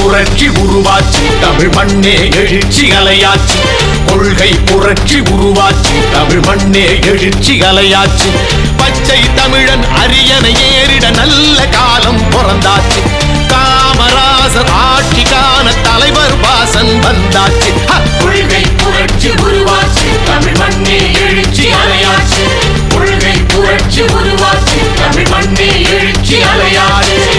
புரட்சி உருவாச்சு தமிழ் மண்ணே எழுச்சி அலையாச்சு கொள்கை புரட்சி உருவாச்சு தமிழ் மண்ணே எழுச்சி அலையாச்சு பச்சை தமிழன் அரியணை ஏறிட நல்ல காலம் பிறந்தாச்சு காமராசர் ஆட்சிக்கான தலைவர் வாசன் வந்தாச்சு ஹ! கொள்கை புரட்சி உருவாச்சு தமிழ் மண்ணே எழுச்சி அலையாச்சு கொள்கை புரட்சி உருவாச்சு தமிழ் மண்ணே எழுச்சி அலையாச்சு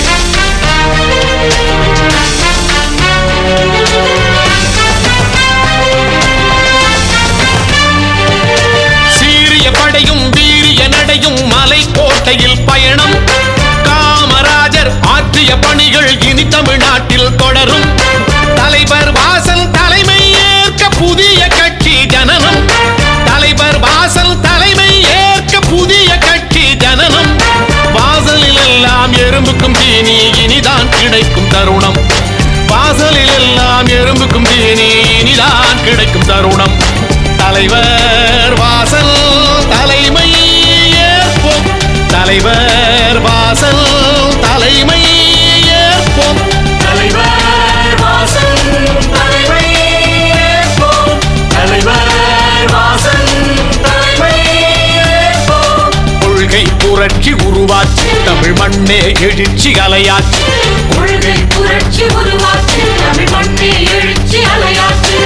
சீரிய படையும் வீரிய நடையும் மலைக்கோட்டையில் பயணம் காமராஜர் ஆற்றிய பணிகள் இனி தமிழ்நாட்டில் தொடரும் தலைவர் வாசல் தலைமை ஏற்க புதிய கட்சி ஜனனம் தலைவர் வாசல் தலைமை ஏற்க புதிய கட்சி ஜனனம் வாசலில் எல்லாம் எறும்புக்கும் தீனி இனிதான் கிடைக்கும் தருணம் வாசலில் எல்லாம் எறும்புக்கும் தீனி இனிதான் கிடைக்கும் தருணம் தலைவர் வாசல் தலைமை ஏற்போம் தலைவர் வாசல் தலைமை ஏற்போம் தலைவர் வாசல் தலைமை ஏற்போம். தலைவர் வாசல் தலைமை ஏற்போம். கொள்கை புரட்சி உருவாச்சு தமிழ் மண்ணே எழுச்சி அலையாச்சு கொள்கை புரட்சி உருவாச்சு தமிழ் மண்ணே எழுச்சி அலையாச்சு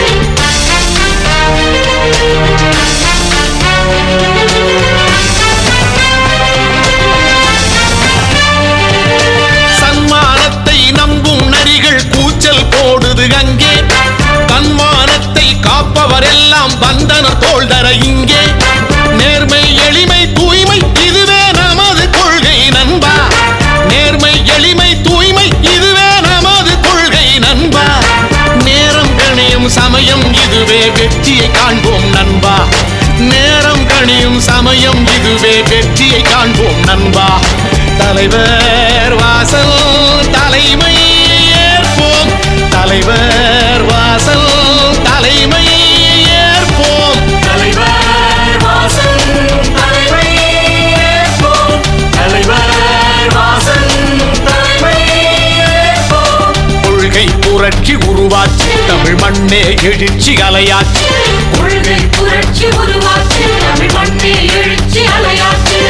சன்மானத்தை நம்பும் நரிகள் கூச்சல் போடுது அங்கே தன்மானத்தை காப்பவர் எல்லாம் வந்தனர் தோல்தர இங்கே நேர்மை எளிமை தூய்மை இதுவே நமது கொள்கை நண்பா நேர்மை எளிமை தூய்மை இதுவே நமது கொள்கை நண்பா நேரம் கணியும் சமயம் இதுவே வெற்றியை காண்போம் நண்பா நேரம் கணியும் சமயம் இதுவே வெற்றியை காண்போம் நண்பா தலைவர் வாசல் தலைமை ஏற்போம் தலைவர் வாசல் தலைமை ஏற்போம் தலைவர் வாசல் தலைமை ஏற்போம். தலைவர் வாசல் தலைமை ஏற்போம். கொள்கை புரட்சி உருவாச்சு தமிழ் மண்ணே எழுச்சி அலையாச்சு கொள்கை புரட்சி உருவாச்சு தமிழ் மண்ணே எழுச்சி அலையாச்சு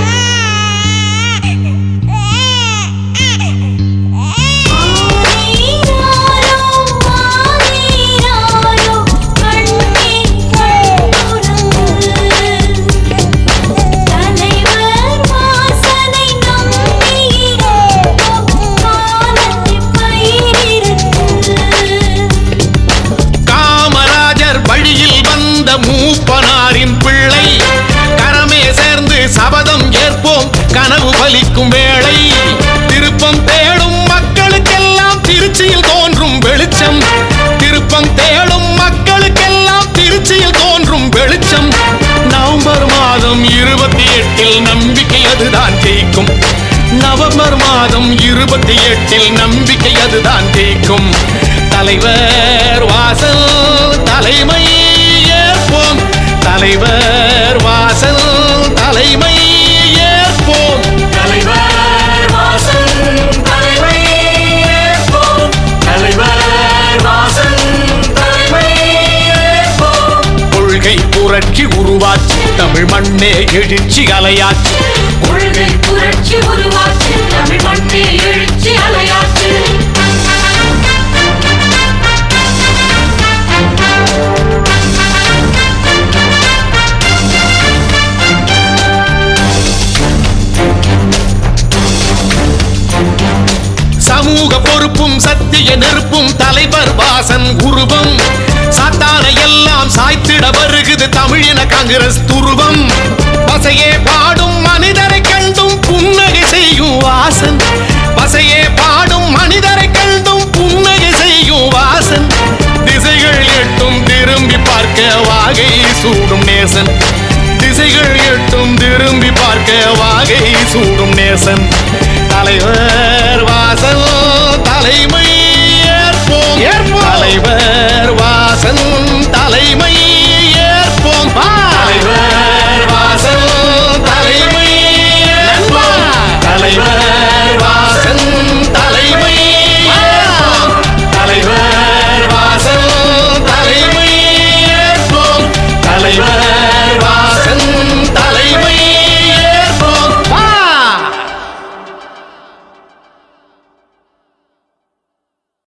காமராஜர் வழியில் வந்த மூப்பனாரின் பிள்ளை கரமே சேர்ந்து சபதம் ஏற்போம் கனவு பலிக்கும் வேளை திருப்பம் தேடும் மக்களுக்கெல்லாம் திருச்சியில் தோன்றும் வெளிச்சம் திருப்பம் தேடும் மக்களுக்கெல்லாம் திருச்சியில் தோன்றும் வெளிச்சம் நவம்பர் மாதம் இருபத்தி எட்டில் நம்பிக்கை அதுதான் ஜெயிக்கும் நவம்பர் மாதம் இருபத்தி எட்டில் நம்பிக்கை அதுதான் ஜெயிக்கும் தலைவர் வாசல் தலைமை ஏற்போம் தலைவர் வாசல் தலைமை ஏற்போம் தலைவர் வாசல் தலைமை ஏற்போம். தலைவர் வாசல் தலைமை ஏற்போம். கொள்கை புரட்சி உருவாச்சு தமிழ் மண்ணே எழுச்சி அலையாச்சு கொள்கை புரட்சி உருவாச்சு தமிழ் மண்ணே எழுச்சி அலையாச்சு சமூக பொறுப்பும் சத்திய நெருப்பும் தலைவர் வாசன் உருவம் சாத்தானை எல்லாம் சாய்த்திட வருகுது தமிழின காங்கிரஸ் துருவம் பசையே பாடும் மனிதரை கண்டும் புன்னகை செய்யும் வாசன் பசையே பாடும் மனிதரை கண்டும் புன்னகை செய்யும் வாசன் திசைகள் எட்டும் திரும்பி பார்க்க வாகை சூடும் நேசன் திசைகள் எட்டும் திரும்பி பார்க்க வாகை சூடும் நேசன்